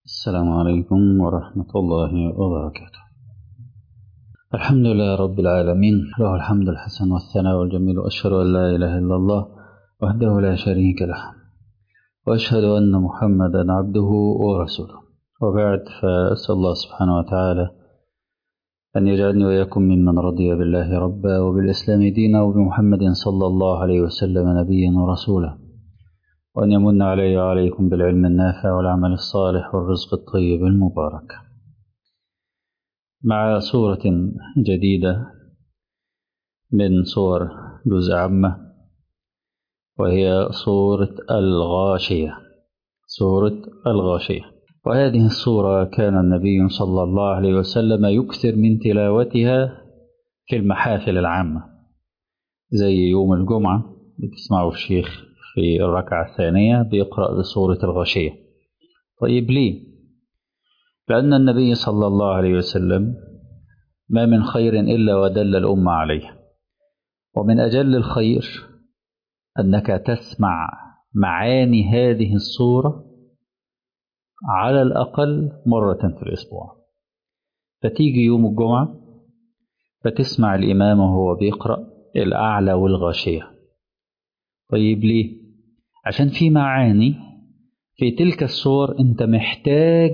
السلام عليكم ورحمة الله وبركاته الحمد لله رب العالمين له الحمد الحسن والثناء والجميل وأشهد أن لا إله إلا الله وحده لا شريك له وأشهد أن محمدا عبده ورسوله وبعد فأسأل الله سبحانه وتعالى أن يجعلني وإياكم ممن رضي بالله ربا وبالإسلام دينا وبمحمد صلى الله عليه وسلم نبيا ورسولا وأن يمن علي وعليكم بالعلم النافع والعمل الصالح والرزق الطيب المبارك مع سورة جديدة من صور جزء عامة وهي سورة الغاشية سورة الغاشية وهذه السورة كان النبي صلى الله عليه وسلم يكثر من تلاوتها في المحافل العامة زي يوم الجمعة بتسمعوا الشيخ في الركعة الثانية بيقرأ بسورة الغاشية طيب ليه؟ لأن النبي صلى الله عليه وسلم ما من خير إلا ودل الأمة عليه ومن أجل الخير أنك تسمع معاني هذه الصورة على الأقل مرة في الأسبوع فتيجي يوم الجمعة فتسمع الإمام وهو بيقرأ الأعلى والغاشية طيب ليه؟ عشان في معاني في تلك الصور أنت محتاج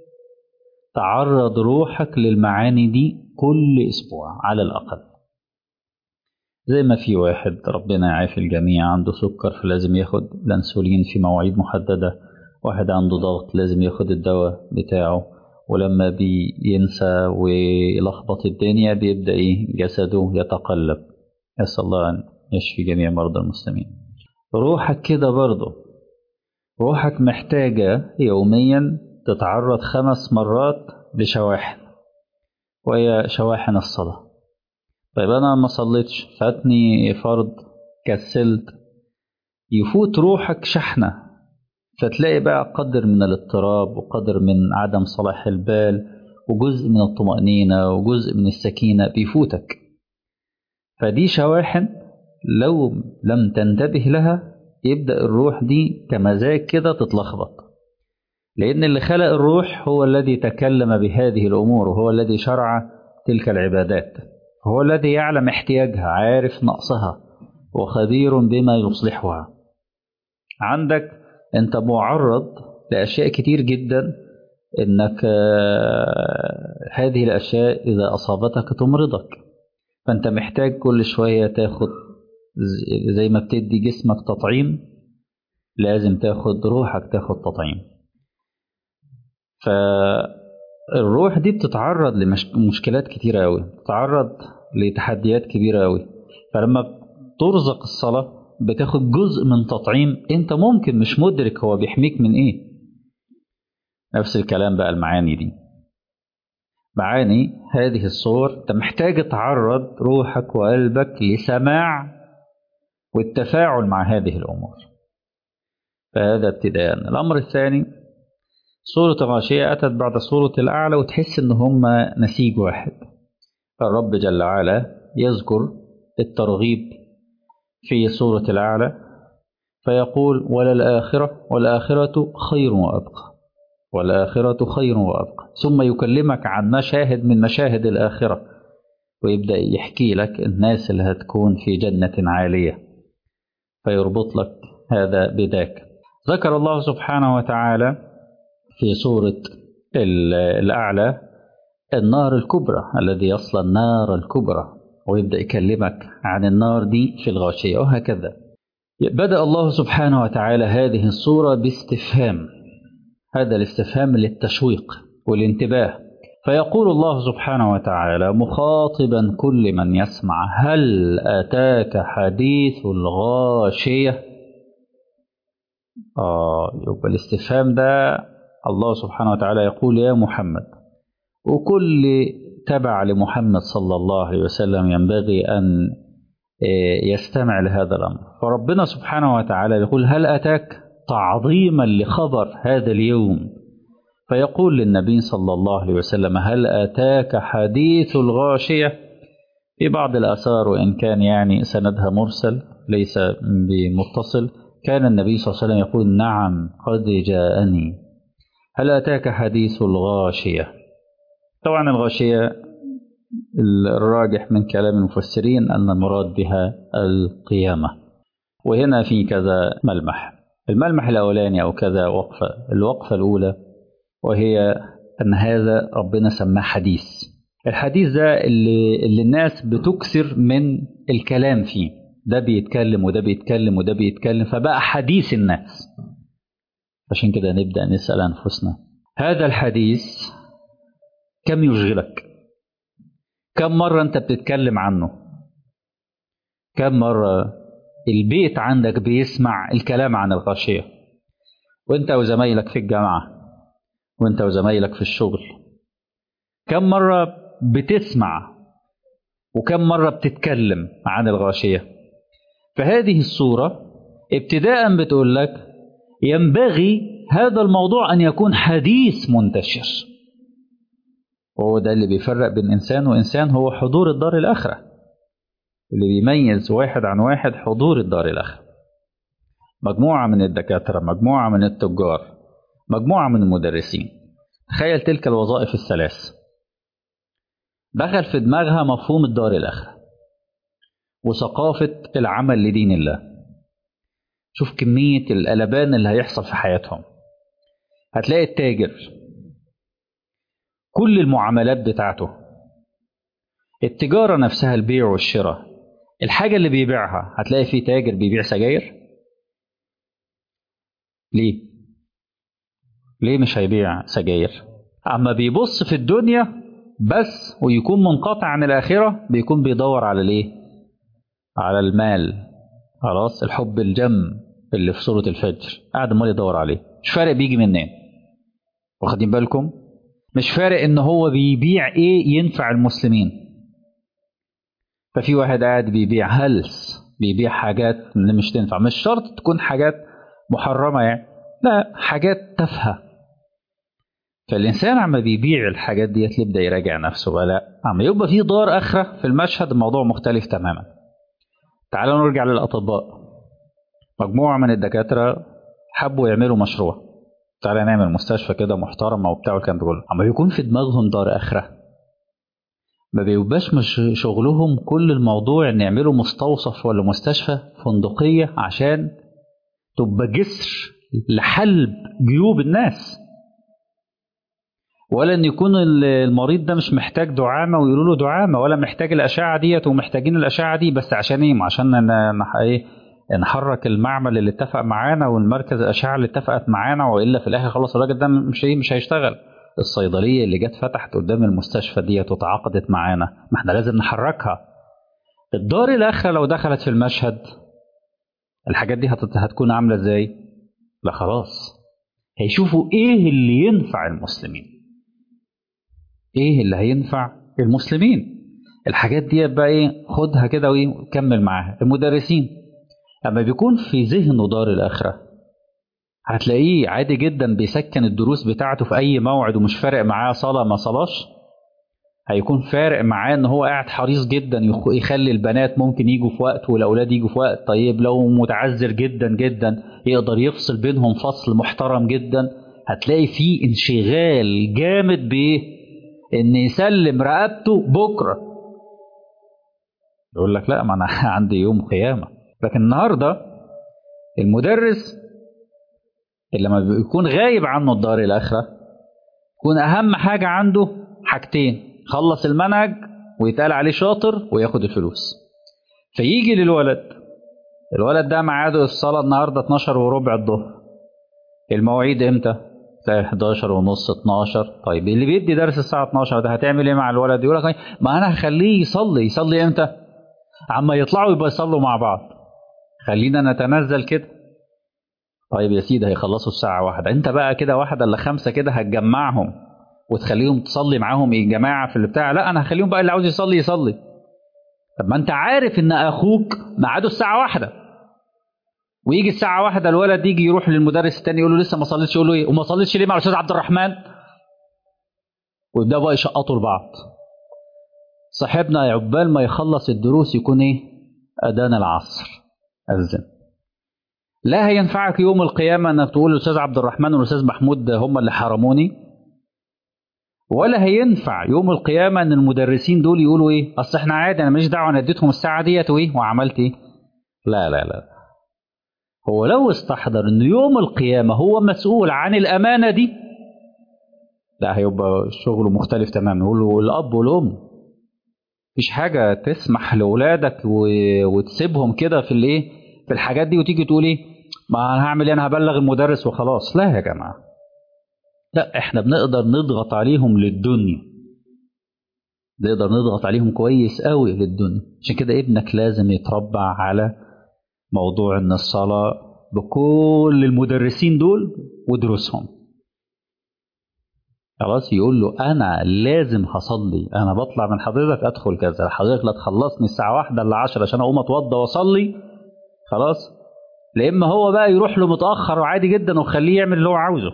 تعرض روحك للمعاني دي كل أسبوع على الأقل زي ما في واحد ربنا يعافي الجميع عنده سكر فلازم ياخد الأنسولين في مواعيد محددة واحد عنده ضغط لازم ياخد الدواء بتاعه ولما بينسى ويلخبط الدنيا بيبدأ إيه جسده يتقلب أسأل الله أن يشفي جميع مرضى المسلمين روحك كده برضه روحك محتاجة يوميا تتعرض خمس مرات لشواحن وهي شواحن الصلاة طيب أنا ما صليتش فاتني فرض كسلت يفوت روحك شحنة فتلاقي بقى قدر من الاضطراب وقدر من عدم صلاح البال وجزء من الطمأنينة وجزء من السكينة بيفوتك فدي شواحن لو لم تنتبه لها يبدأ الروح دي كمزاج كده تتلخبط لأن اللي خلق الروح هو الذي تكلم بهذه الأمور وهو الذي شرع تلك العبادات هو الذي يعلم احتياجها عارف نقصها وخبير بما يصلحها عندك انت معرض لأشياء كتير جدا انك هذه الأشياء إذا أصابتك تمرضك فانت محتاج كل شوية تاخد زي ما بتدي جسمك تطعيم لازم تاخد روحك تاخد تطعيم فالروح دي بتتعرض لمشكلات كتيرة أوي بتتعرض لتحديات كبيرة أوي فلما ترزق الصلاة بتاخد جزء من تطعيم انت ممكن مش مدرك هو بيحميك من ايه نفس الكلام بقى المعاني دي معاني هذه الصور انت محتاج تعرض روحك وقلبك لسماع والتفاعل مع هذه الأمور فهذا ابتداء الأمر الثاني سورة الغاشية أتت بعد سورة الأعلى وتحس إن هما نسيج واحد الرب جل وعلا يذكر الترغيب في سورة الأعلى فيقول وللآخرة والآخرة خير وأبقى والآخرة خير وأبقى ثم يكلمك عن مشاهد من مشاهد الآخرة ويبدأ يحكي لك الناس اللي هتكون في جنة عالية فيربط لك هذا بذاك ذكر الله سبحانه وتعالى في سورة الأعلى النار الكبرى الذي يصل النار الكبرى ويبدأ يكلمك عن النار دي في الغاشية وهكذا بدأ الله سبحانه وتعالى هذه الصورة باستفهام هذا الاستفهام للتشويق والانتباه فيقول الله سبحانه وتعالى مخاطبا كل من يسمع هل أتاك حديث الغاشية آه يبقى الاستفهام ده الله سبحانه وتعالى يقول يا محمد وكل تبع لمحمد صلى الله عليه وسلم ينبغي أن يستمع لهذا الأمر فربنا سبحانه وتعالى يقول هل أتاك تعظيما لخبر هذا اليوم فيقول للنبي صلى الله عليه وسلم هل أتاك حديث الغاشية في بعض الآثار وإن كان يعني سندها مرسل ليس بمتصل كان النبي صلى الله عليه وسلم يقول نعم قد جاءني هل أتاك حديث الغاشية طبعا الغاشية الراجح من كلام المفسرين أن المراد بها القيامة وهنا في كذا ملمح الملمح الأولاني أو كذا وقفة الوقفة الأولى وهي أن هذا ربنا سماه حديث الحديث ده اللي, اللي الناس بتكثر من الكلام فيه ده بيتكلم وده بيتكلم وده بيتكلم فبقى حديث الناس عشان كده نبدأ نسأل أنفسنا هذا الحديث كم يشغلك كم مرة أنت بتتكلم عنه كم مرة البيت عندك بيسمع الكلام عن الغاشية وانت وزمايلك في الجامعة وانت وزمايلك في الشغل كم مرة بتسمع وكم مرة بتتكلم عن الغاشية فهذه الصورة ابتداء بتقول لك ينبغي هذا الموضوع أن يكون حديث منتشر وهو ده اللي بيفرق بين إنسان وإنسان هو حضور الدار الآخرة اللي بيميز واحد عن واحد حضور الدار الآخرة مجموعة من الدكاترة مجموعة من التجار مجموعة من المدرسين تخيل تلك الوظائف الثلاث دخل في دماغها مفهوم الدار الآخرة وثقافة العمل لدين الله شوف كمية القلبان اللي هيحصل في حياتهم هتلاقي التاجر كل المعاملات بتاعته التجارة نفسها البيع والشراء الحاجة اللي بيبيعها هتلاقي فيه تاجر بيبيع سجاير ليه ليه مش هيبيع سجاير اما بيبص في الدنيا بس ويكون منقطع عن الآخرة بيكون بيدور على الايه على المال خلاص الحب الجم اللي في سورة الفجر قاعد امال يدور عليه مش فارق بيجي منين واخدين بالكم مش فارق ان هو بيبيع ايه ينفع المسلمين ففي واحد قاعد بيبيع هلس بيبيع حاجات اللي مش تنفع مش شرط تكون حاجات محرمة يعني لا حاجات تافهة فالإنسان عما بيبيع الحاجات ديت يبدأ يراجع نفسه بقى لا عما يبقى في دار آخرة في المشهد الموضوع مختلف تماما تعالوا نرجع للأطباء مجموعة من الدكاترة حبوا يعملوا مشروع تعالى نعمل مستشفى كده محترمة وبتاع والكلام ده كله أما يكون في دماغهم دار آخرة ما بيبقاش مش شغلهم كل الموضوع ان يعملوا مستوصف ولا مستشفى فندقية عشان تبقى جسر لحلب جيوب الناس ولا ان يكون المريض ده مش محتاج دعامه ويقولوا له دعامه ولا محتاج الاشعه ديت ومحتاجين الاشعه دي بس عشان ايه عشان نح ايه نحرك المعمل اللي اتفق معانا والمركز الاشعه اللي اتفقت معانا والا في الاخر خلاص الراجل ده مش ايه مش هيشتغل الصيدليه اللي جت فتحت قدام المستشفى ديت وتعاقدت معانا ما احنا لازم نحركها الدار الاخره لو دخلت في المشهد الحاجات دي هتكون عامله ازاي لا خلاص هيشوفوا ايه اللي ينفع المسلمين ايه اللي هينفع المسلمين الحاجات دي بقى ايه خدها كده وكمل معاها المدرسين لما بيكون في ذهنه دار الاخره هتلاقيه عادي جدا بيسكن الدروس بتاعته في اي موعد ومش فارق معاه صلاه ما صلاش هيكون فارق معاه ان هو قاعد حريص جدا يخلي البنات ممكن يجوا في وقت والاولاد يجوا في وقت طيب لو متعذر جدا جدا يقدر يفصل بينهم فصل محترم جدا هتلاقي فيه انشغال جامد بايه ان يسلم رقبته بكره يقول لك لا ما انا عندي يوم قيامه لكن النهارده المدرس اللي لما بيكون غايب عنه الدار الاخره يكون اهم حاجه عنده حاجتين خلص المنهج ويتقال عليه شاطر وياخد الفلوس فيجي للولد الولد ده ميعاده الصلاه النهارده 12 وربع الظهر المواعيد امتى تلاقي 11 ونص 12 طيب اللي بيدي درس الساعه 12 ده هتعمل ايه مع الولد يقول لك ما انا هخليه يصلي يصلي امتى عما يطلعوا يبقى يصلوا مع بعض خلينا نتنزل كده طيب يا سيدي هيخلصوا الساعة واحدة انت بقى كده واحدة الا خمسة كده هتجمعهم وتخليهم تصلي معاهم ايه جماعة في البتاع لا انا هخليهم بقى اللي عاوز يصلي يصلي طب ما انت عارف ان اخوك ميعاده الساعة واحدة ويجي الساعة واحدة الولد يجي يروح للمدرس التاني يقول له لسه ما صليتش يقول له ايه وما صليتش ليه مع الاستاذ عبد الرحمن ويبداوا بقى يشقطوا لبعض صاحبنا عقبال ما يخلص الدروس يكون ايه اذان العصر اذن لا هينفعك يوم القيامة انك تقول الاستاذ عبد الرحمن والاستاذ محمود هم اللي حرموني ولا هينفع يوم القيامة ان المدرسين دول يقولوا ايه اصل احنا عادي انا ماليش دعوة انا اديتهم الساعة ديت وايه وعملت ايه لا لا لا هو لو استحضر ان يوم القيامة هو مسؤول عن الامانة دي لا هيبقى شغله مختلف تماما يقول له الاب والام مفيش حاجة تسمح لأولادك و... وتسيبهم كده في الايه في الحاجات دي وتيجي تقول ايه ما انا هعمل ايه انا هبلغ المدرس وخلاص لا يا جماعة لا احنا بنقدر نضغط عليهم للدنيا نقدر نضغط عليهم كويس قوي للدنيا عشان كده ابنك لازم يتربع على موضوع ان الصلاة بكل المدرسين دول ودروسهم خلاص يقول له انا لازم هصلي انا بطلع من حضرتك ادخل كذا حضرتك لا تخلصني الساعه واحدة الا عشرة عشان اقوم اتوضى واصلي خلاص لا اما هو بقى يروح له متاخر وعادي جدا وخليه يعمل اللي هو عاوزه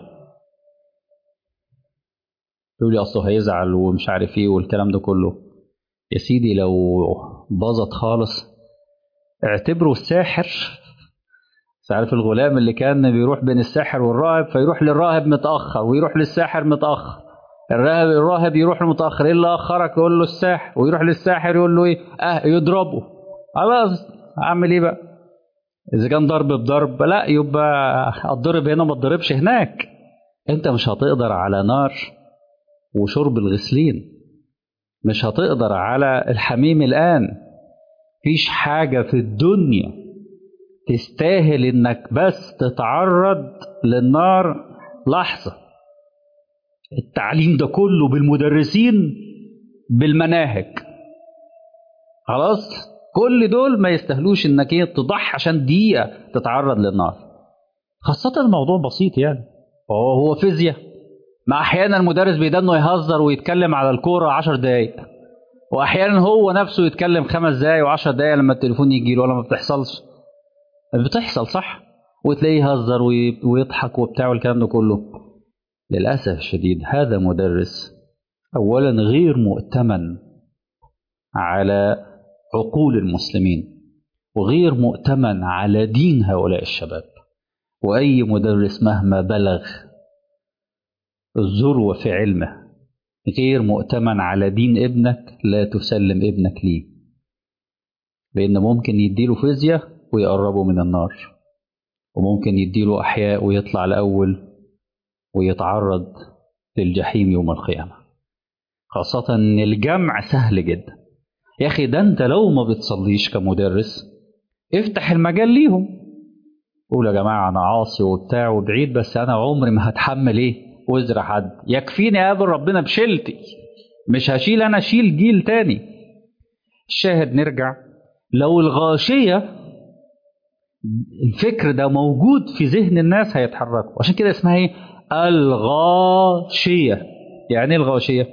يقول لي اصله هيزعل ومش عارف ايه والكلام ده كله يا سيدي لو باظت خالص اعتبره الساحر عارف الغلام اللي كان بيروح بين الساحر والراهب فيروح للراهب متاخر ويروح للساحر متاخر الراهب الراهب يروح له متاخر ايه اللي اخرك يقول له الساحر ويروح للساحر يقول له ايه اه يضربه خلاص اعمل ايه بقى اذا كان ضرب بضرب لا يبقى اتضرب هنا ما اتضربش هناك انت مش هتقدر على نار وشرب الغسلين مش هتقدر على الحميم الآن فيش حاجة في الدنيا تستاهل انك بس تتعرض للنار لحظة التعليم ده كله بالمدرسين بالمناهج خلاص كل دول ما يستاهلوش انك ايه تضحي عشان دقيقة تتعرض للنار خاصة الموضوع بسيط يعني هو هو فيزياء ما احيانا المدرس بيدنه يهزر ويتكلم على الكوره 10 دقايق واحيانا هو نفسه يتكلم خمس دقايق و10 دقايق لما التليفون يجي له ولا ما بتحصلش بتحصل صح وتلاقيه يهزر ويضحك وبتاع والكلام ده كله للاسف الشديد هذا مدرس اولا غير مؤتمن على عقول المسلمين وغير مؤتمن على دين هؤلاء الشباب واي مدرس مهما بلغ الذروة في علمه غير مؤتمن على دين ابنك لا تسلم ابنك ليه لأن ممكن يديله فيزياء ويقربه من النار وممكن يديله أحياء ويطلع الأول ويتعرض للجحيم يوم القيامة خاصة إن الجمع سهل جدا يا أخي ده أنت لو ما بتصليش كمدرس افتح المجال ليهم قول يا جماعة أنا عاصي وبتاع وبعيد بس أنا عمري ما هتحمل إيه وزر حد يكفيني اقابل ربنا بشيلتي مش هشيل انا اشيل جيل تاني الشاهد نرجع لو الغاشية الفكر ده موجود في ذهن الناس هيتحركوا عشان كده اسمها ايه الغاشية يعني ايه الغاشية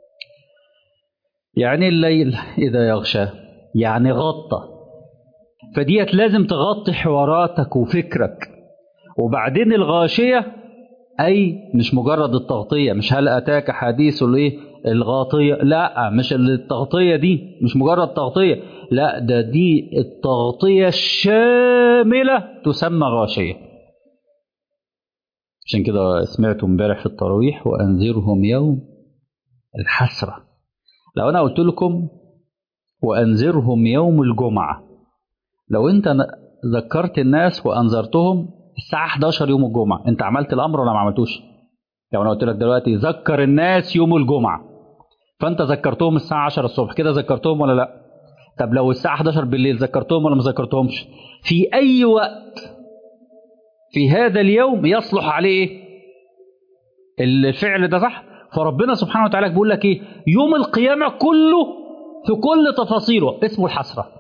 يعني الليل اذا يغشى يعني غطى فديت لازم تغطي حواراتك وفكرك وبعدين الغاشية أي مش مجرد التغطية مش هل أتاك حديث الإيه الغاطية لا مش التغطية دي مش مجرد تغطية لا ده دي التغطية الشاملة تسمى غاشية عشان كده سمعت امبارح في التراويح وأنذرهم يوم الحسرة لو أنا قلت لكم وأنذرهم يوم الجمعة لو أنت ذكرت الناس وأنذرتهم الساعة 11 يوم الجمعة أنت عملت الأمر ولا ما عملتوش؟ لو أنا قلت لك دلوقتي ذكر الناس يوم الجمعة فأنت ذكرتهم الساعة 10 الصبح كده ذكرتهم ولا لأ؟ طب لو الساعة 11 بالليل ذكرتهم ولا ما ذكرتهمش؟ في أي وقت في هذا اليوم يصلح عليه الفعل ده صح؟ فربنا سبحانه وتعالى بيقول لك ايه؟ يوم القيامة كله في كل تفاصيله اسمه الحسرة.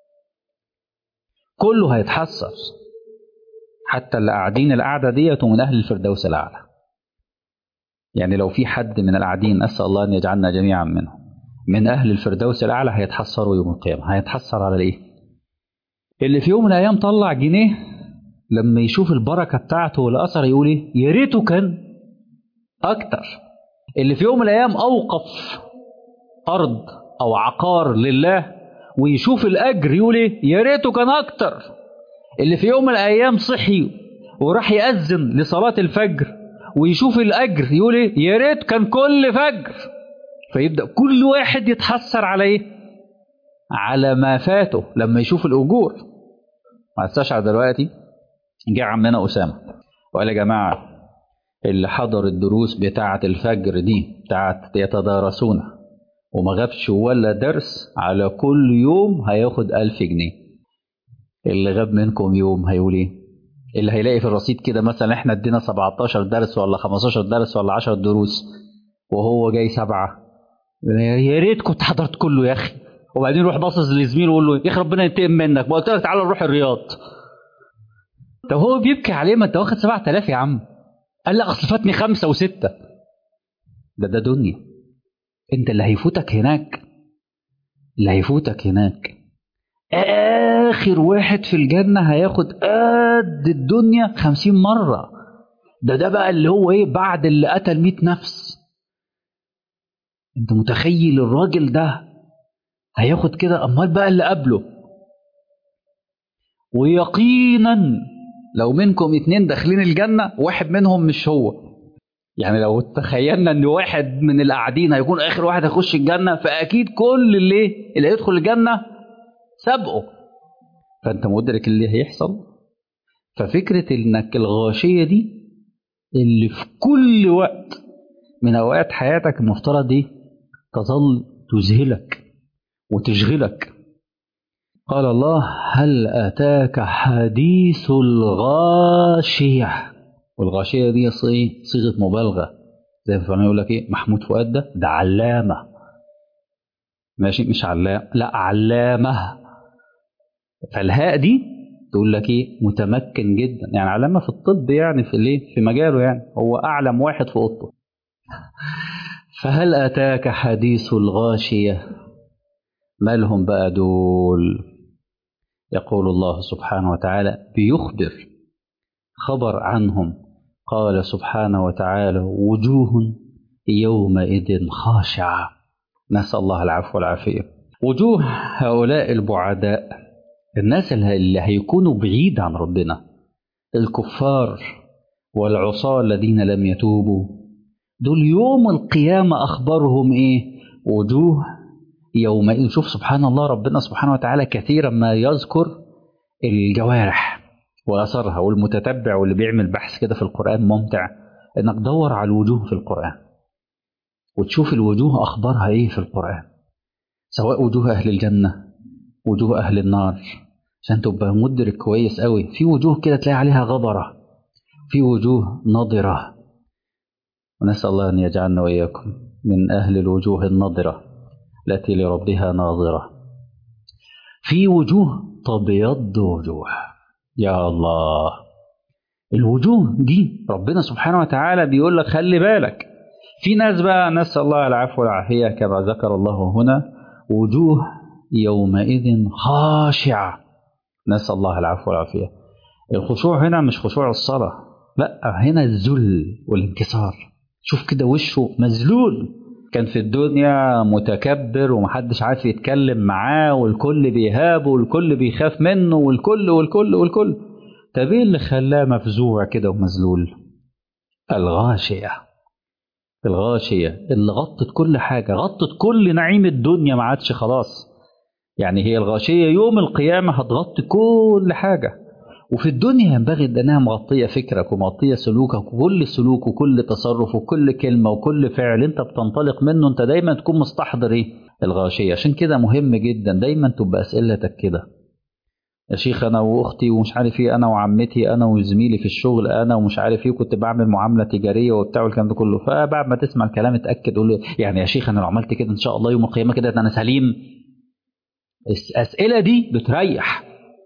كله هيتحسر. حتى اللي قاعدين القعدة ديت من أهل الفردوس الأعلى يعني لو في حد من القاعدين أسأل الله أن يجعلنا جميعا منهم من أهل الفردوس الأعلى هيتحسروا يوم القيامة هيتحسر على الإيه اللي في يوم من الأيام طلع جنيه لما يشوف البركة بتاعته والأثر يقول إيه يا ريته كان أكتر اللي في يوم من الأيام أوقف أرض أو عقار لله ويشوف الأجر يقول إيه يا ريته كان أكتر اللي في يوم من الأيام صحي وراح يأذن لصلاة الفجر ويشوف الأجر يقول إيه يا ريت كان كل فجر فيبدأ كل واحد يتحسر على إيه على ما فاته لما يشوف الأجور ما استشعر دلوقتي جه عمنا أسامة وقال يا جماعة اللي حضر الدروس بتاعة الفجر دي بتاعة يتدارسون وما غابش ولا درس على كل يوم هياخد ألف جنيه اللي غاب منكم يوم هيقول ايه اللي هيلاقي في الرصيد كده مثلا احنا ادينا 17 درس ولا 15 درس ولا 10 دروس وهو جاي سبعة يا ريت كنت حضرت كله يا اخي وبعدين يروح باصص لزميله ويقول له يا اخي ربنا ينتقم منك ما قلت لك تعالى نروح الرياض طب هو بيبكي عليه ما انت واخد 7000 يا عم قال لا اصل فاتني خمسه وسته ده ده دنيا انت اللي هيفوتك هناك اللي هيفوتك هناك اخر واحد في الجنه هياخد قد الدنيا خمسين مره ده ده بقى اللي هو ايه بعد اللي قتل مئة نفس انت متخيل الراجل ده هياخد كده امال بقى اللي قبله ويقينا لو منكم اتنين داخلين الجنة واحد منهم مش هو يعني لو تخيلنا ان واحد من اللي قاعدين هيكون اخر واحد هيخش الجنة فاكيد كل اللي اللي هيدخل الجنة سابقه فانت مدرك اللي هيحصل ففكرة انك الغاشية دي اللي في كل وقت من اوقات حياتك المفترض دي تظل تذهلك وتشغلك قال الله هل أتاك حديث الغاشية والغاشية دي صيغة مبالغة زي ما يقول لك ايه محمود فؤاد ده ده علامة ماشي مش علام لا علامة فالهاء دي تقول لك ايه متمكن جدا يعني علامة في الطب يعني في الايه في مجاله يعني هو أعلم واحد في أوضته فهل أتاك حديث الغاشية مالهم بقى دول يقول الله سبحانه وتعالى بيخبر خبر عنهم قال سبحانه وتعالى وجوه يومئذ خاشعة نسأل الله العفو والعافية وجوه هؤلاء البعداء الناس اللي هيكونوا بعيد عن ربنا الكفار والعصاة الذين لم يتوبوا دول يوم القيامة أخبرهم إيه وجوه يومئذ شوف سبحان الله ربنا سبحانه وتعالى كثيرا ما يذكر الجوارح وأثرها والمتتبع واللي بيعمل بحث كده في القرآن ممتع إنك دور على الوجوه في القرآن وتشوف الوجوه أخبارها إيه في القرآن سواء وجوه أهل الجنة وجوه أهل النار عشان تبقى مدرك كويس قوي في وجوه كده تلاقي عليها غبرة في وجوه نضرة ونسأل الله أن يجعلنا وإياكم من أهل الوجوه النضرة التي لربها ناظرة في وجوه تبيض وجوه يا الله الوجوه دي ربنا سبحانه وتعالى بيقول لك خلي بالك في ناس بقى نسأل الله العفو والعافية كما ذكر الله هنا وجوه يومئذ خاشعة نسأل الله العفو والعافية الخشوع هنا مش خشوع الصلاة لا هنا الذل والانكسار شوف كده وشه مذلول كان في الدنيا متكبر ومحدش عارف يتكلم معاه والكل بيهابه والكل بيخاف منه والكل والكل والكل طب ايه اللي خلاه مفزوع كده ومذلول الغاشية الغاشية اللي غطت كل حاجة غطت كل نعيم الدنيا ما عادش خلاص يعني هي الغاشية يوم القيامة هتغطي كل حاجة وفي الدنيا ينبغي انها مغطيه فكرك ومغطيه سلوكك وكل سلوك وكل تصرف وكل كلمه وكل فعل انت بتنطلق منه انت دايما تكون مستحضر ايه الغاشيه عشان كده مهم جدا دايما تبقى اسئلتك كده يا شيخ انا واختي ومش عارف ايه انا وعمتي انا وزميلي في الشغل انا ومش عارف ايه كنت بعمل معامله تجاريه وبتاع والكلام ده كله فبعد ما تسمع الكلام اتاكد قول يعني يا شيخ انا لو عملت كده ان شاء الله يوم القيامه كده انا سليم الاسئله دي بتريح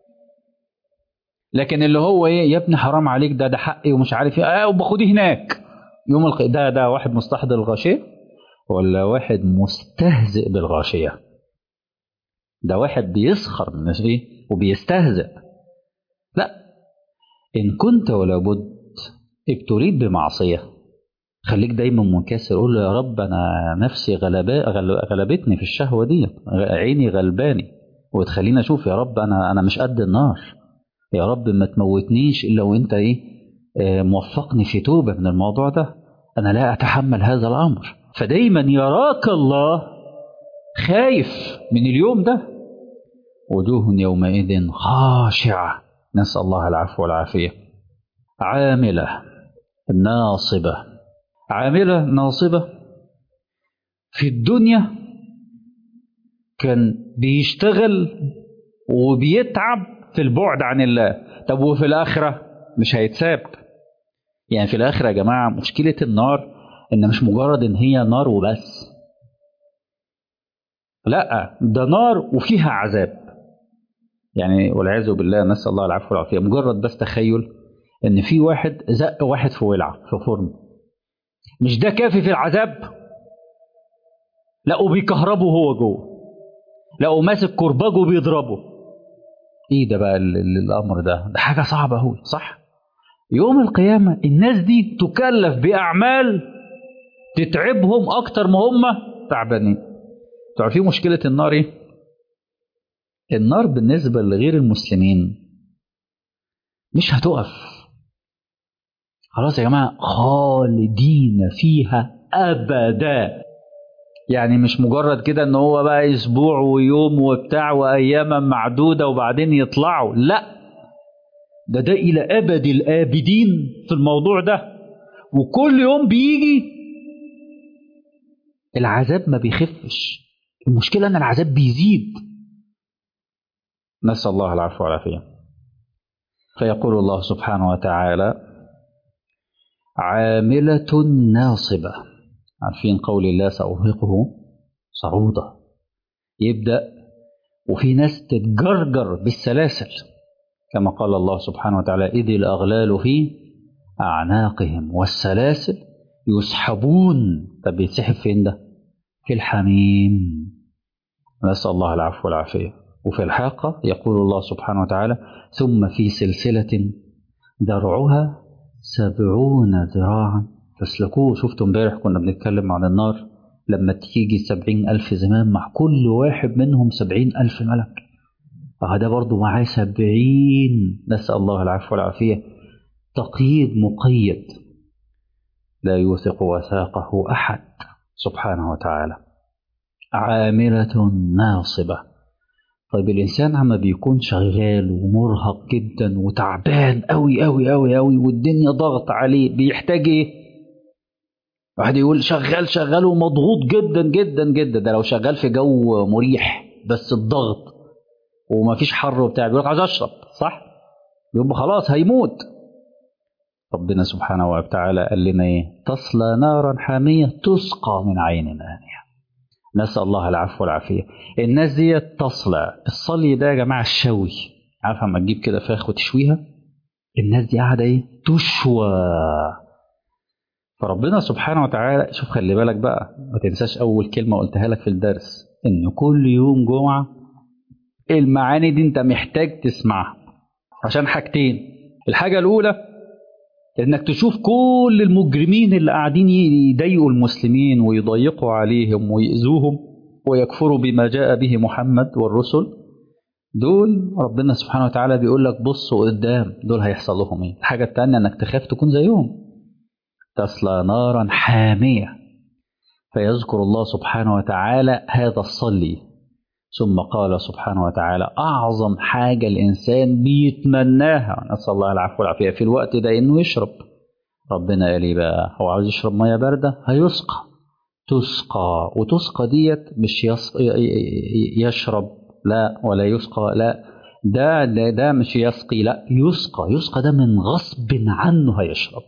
لكن اللي هو ايه يا ابني حرام عليك ده ده حقي ومش عارف ايه اه وباخديه هناك يوم الق... ده ده واحد مستحضر الغاشيه ولا واحد مستهزئ بالغاشيه ده واحد بيسخر من ايه وبيستهزئ لا ان كنت ولا بد ابتليت بمعصيه خليك دايما منكسر قول له يا رب انا نفسي غلبا غلبتني في الشهوه دي عيني غلباني وتخليني اشوف يا رب انا انا مش قد النار يا رب ما تموتنيش الا وانت ايه آه موفقني في توبه من الموضوع ده انا لا اتحمل هذا الامر فدايما يراك الله خايف من اليوم ده وجوه يومئذ خاشعه نسال الله العفو والعافيه عامله ناصبه عامله ناصبه في الدنيا كان بيشتغل وبيتعب في البعد عن الله طب وفي الآخرة مش هيتساب يعني في الآخرة يا جماعة مشكلة النار إن مش مجرد إن هي نار وبس لا ده نار وفيها عذاب يعني والعياذ بالله نسأل الله العفو والعافية مجرد بس تخيل إن في واحد زق واحد في ولعة في فرن مش ده كافي في العذاب لا وبيكهربه هو جوه لقوا ماسك كرباج وبيضربه ايه ده بقى ال ال الامر ده ده حاجه صعبه قوي صح يوم القيامه الناس دي تكلف باعمال تتعبهم اكتر ما هم تعبانين تعرفين مشكله النار ايه النار بالنسبه لغير المسلمين مش هتقف خلاص يا جماعه خالدين فيها ابدا يعني مش مجرد كده ان هو بقى اسبوع ويوم وبتاع واياما معدوده وبعدين يطلعوا لا ده ده الى ابد الابدين في الموضوع ده وكل يوم بيجي العذاب ما بيخفش المشكله ان العذاب بيزيد نسال الله العفو والعافيه فيقول الله سبحانه وتعالى عامله ناصبه عارفين قول الله سأرهقه صعودا يبدأ وفي ناس تتجرجر بالسلاسل كما قال الله سبحانه وتعالى إذ الأغلال في أعناقهم والسلاسل يسحبون طب يتسحب فين ده؟ في الحميم نسأل الله العفو والعافية وفي الحاقة يقول الله سبحانه وتعالى ثم في سلسلة درعها سبعون ذراعا فاسلكوه شفتوا امبارح كنا بنتكلم عن النار لما تيجي سبعين ألف زمام مع كل واحد منهم سبعين ألف ملك فهذا برضو معاه سبعين نسأل الله العفو والعافية تقييد مقيد لا يوثق وثاقه أحد سبحانه وتعالى عاملة ناصبة طيب الإنسان عما بيكون شغال ومرهق جدا وتعبان أوي أوي أوي أوي والدنيا ضغط عليه بيحتاج إيه؟ واحد يقول شغال شغال ومضغوط جدا جدا جدا ده لو شغال في جو مريح بس الضغط ومفيش حر وبتاع بيقول عايز اشرب صح؟ يبقى خلاص هيموت ربنا سبحانه وتعالى قال لنا ايه؟ تصلى نارا حاميه تسقى من عين آنية نسأل الله العفو والعافية الناس دي تصلى الصلي ده يا جماعة الشوي عارف اما تجيب كده فراخ وتشويها الناس دي قاعدة ايه تشوى فربنا سبحانه وتعالى شوف خلي بالك بقى ما تنساش أول كلمة قلتها لك في الدرس إن كل يوم جمعة المعاني دي أنت محتاج تسمعها عشان حاجتين الحاجة الأولى إنك تشوف كل المجرمين اللي قاعدين يضايقوا المسلمين ويضيقوا عليهم ويأذوهم ويكفروا بما جاء به محمد والرسل دول ربنا سبحانه وتعالى بيقول لك بصوا قدام دول هيحصل لهم ايه الحاجة التانية انك تخاف تكون زيهم تصلى نارا حامية فيذكر الله سبحانه وتعالى هذا الصلي ثم قال سبحانه وتعالى أعظم حاجة الإنسان بيتمناها نسأل الله العفو والعافية في الوقت ده إنه يشرب ربنا قال لي بقى هو عاوز يشرب مية باردة هيسقى تسقى وتسقى ديت مش يشرب لا ولا يسقى لا ده ده, ده مش يسقي لا يسقى يسقى ده من غصب عنه هيشرب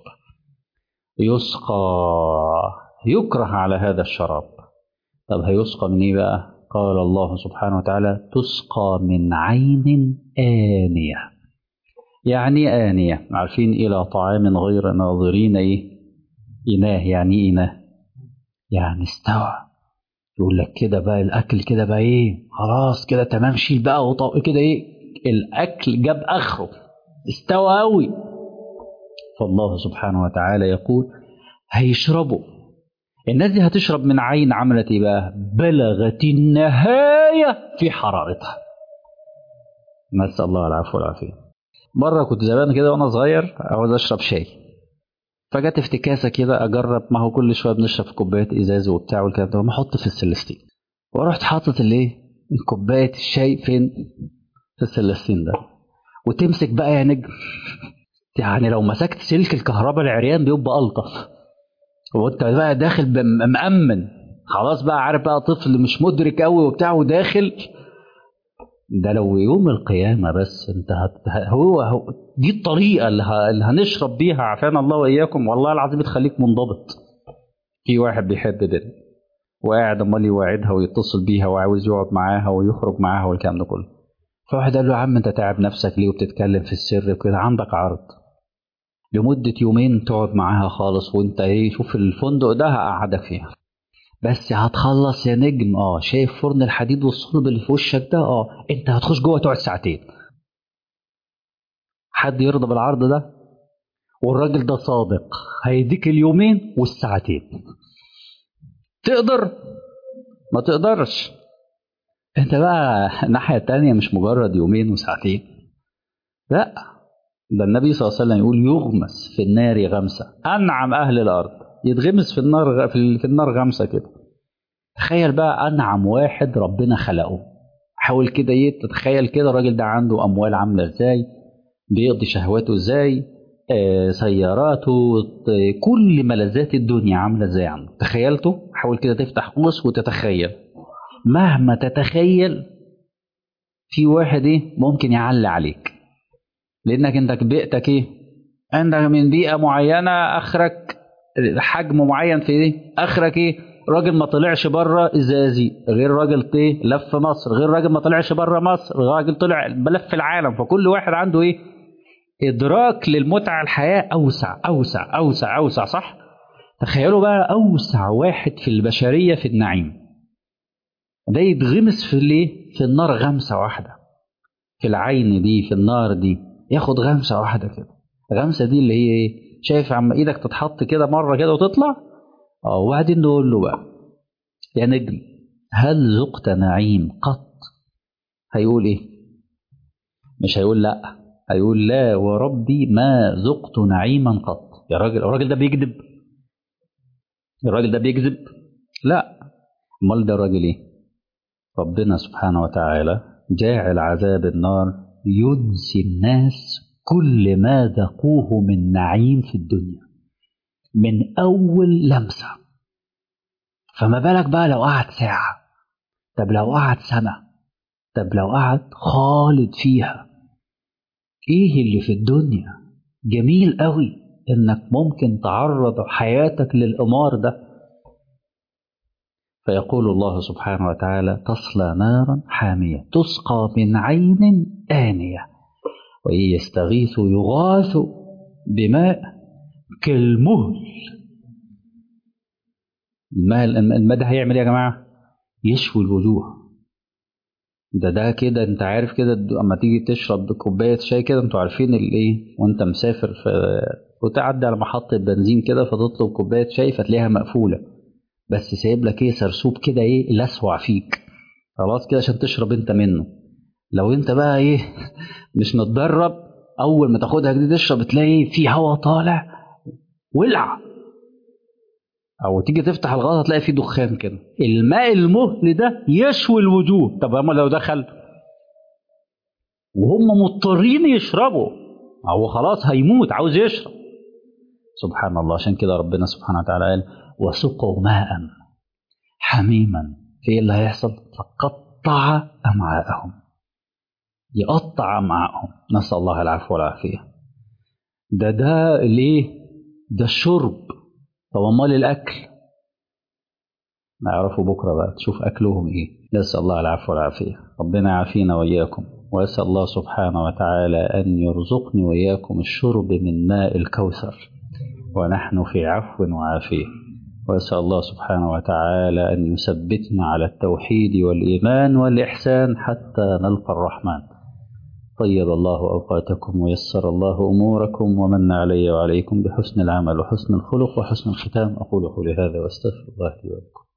يسقى يكره على هذا الشراب طب هيسقى من ايه بقى قال الله سبحانه وتعالى تسقى من عين آنية يعني آنية عارفين إلى طعام غير ناظرين إيه إناه يعني إيه إناه يعني استوى يقول لك كده بقى الأكل كده بقى إيه خلاص كده تمام شيل بقى وطو كده إيه الأكل جاب آخره استوى أوي فالله سبحانه وتعالى يقول هيشربوا الناس دي هتشرب من عين عملت ايه بقى بلغت النهاية في حرارتها نسأل الله العفو والعافية مرة كنت زمان كده وأنا صغير عاوز أشرب شاي فجت افتكاسة كده أجرب ما هو كل شوية بنشرب في كوباية إزاز وبتاع والكلام ده وما أحط في السلستين ورحت حاطط الإيه كوباية الشاي فين في السلستين ده وتمسك بقى يا نجم يعني لو مسكت سلك الكهرباء العريان بيبقى ألطف وانت بقى داخل مأمن خلاص بقى عارف بقى طفل مش مدرك قوي وبتاع وداخل ده لو يوم القيامة بس انت هت... هو, هو دي الطريقة اللي, ه... اللي هنشرب بيها عافانا الله وإياكم والله العظيم تخليك منضبط في واحد بيحب بنت وقاعد امال يواعدها ويتصل بيها وعاوز يقعد معاها ويخرج معاها والكلام ده كله فواحد قال له يا عم انت تعب نفسك ليه وبتتكلم في السر وكده عندك عرض لمدة يومين تقعد معاها خالص وانت ايه شوف الفندق ده هقعدك فيها بس هتخلص يا نجم اه شايف فرن الحديد والصلب اللي في وشك ده اه انت هتخش جوه تقعد ساعتين حد يرضى بالعرض ده والراجل ده صادق هيديك اليومين والساعتين تقدر ما تقدرش انت بقى الناحية التانية مش مجرد يومين وساعتين لا ده النبي صلى الله عليه وسلم يقول يغمس في النار غمسة أنعم أهل الأرض يتغمس في النار في النار غمسة كده تخيل بقى أنعم واحد ربنا خلقه حاول كده تتخيل كده الراجل ده عنده أموال عاملة إزاي بيقضي شهواته إزاي آه سياراته آه كل ملذات الدنيا عاملة إزاي عنده تخيلته حاول كده تفتح قوس وتتخيل مهما تتخيل في واحد ايه ممكن يعلي عليك لانك انت بيئتك ايه عندك من بيئه معينه اخرك حجم معين في ايه اخرك ايه راجل ما طلعش بره ازازي غير راجل ايه لف مصر غير راجل ما طلعش بره مصر راجل طلع بلف العالم فكل واحد عنده ايه ادراك للمتعه الحياه اوسع اوسع اوسع اوسع صح تخيلوا بقى اوسع واحد في البشريه في النعيم ده يتغمس في الايه في النار غمسه واحده في العين دي في النار دي ياخد غمسه واحده كده الغمسه دي اللي هي ايه شايف عم ايدك تتحط كده مره كده وتطلع اه وبعدين نقول له بقى يا نجم هل ذقت نعيم قط هيقول ايه مش هيقول لا هيقول لا وربي ما ذقت نعيما قط يا راجل الراجل ده بيكذب الراجل ده بيكذب لا امال ده الراجل ايه ربنا سبحانه وتعالى جاعل عذاب النار ينسي الناس كل ما ذقوه من نعيم في الدنيا من أول لمسة فما بالك بقى لو قعد ساعة طب لو قعد سنة طب لو قعد خالد فيها ايه اللي في الدنيا جميل قوي انك ممكن تعرض حياتك للقمار ده فيقول الله سبحانه وتعالى تصلى نارا حامية تسقى من عين آنية وإن يستغيثوا يغاثوا بماء كالمهل الماء الماء ده هيعمل ايه يا جماعة؟ يشوي الوجوه ده ده كده انت عارف كده اما تيجي تشرب كوباية شاي كده انتوا عارفين الايه وانت مسافر في وتعدي على محطة بنزين كده فتطلب كوباية شاي فتلاقيها مقفولة بس سايب لك ايه سرسوب كده ايه لسوع فيك خلاص كده عشان تشرب انت منه لو انت بقى ايه مش متدرب اول ما تاخدها كده تشرب تلاقي في هوا طالع ولع او تيجي تفتح الغطا تلاقي فيه دخان كده الماء المهل ده يشوي الوجوه طب اما لو دخل وهم مضطرين يشربوا هو خلاص هيموت عاوز يشرب سبحان الله عشان كده ربنا سبحانه وتعالى قال وسقوا ماء حميما في ايه اللي هيحصل فقطع امعاءهم يقطع امعاءهم نسال الله العفو والعافيه ده ده ليه ده الشرب طب امال الاكل نعرفه بكره بقى تشوف اكلهم ايه نسال الله العفو والعافيه ربنا يعافينا واياكم واسال الله سبحانه وتعالى ان يرزقني واياكم الشرب من ماء الكوثر ونحن في عفو وعافيه واسال الله سبحانه وتعالى ان يثبتنا على التوحيد والايمان والاحسان حتى نلقى الرحمن طيب الله اوقاتكم ويسر الله اموركم ومن علي وعليكم بحسن العمل وحسن الخلق وحسن الختام اقول قولي هذا واستغفر الله لي ولكم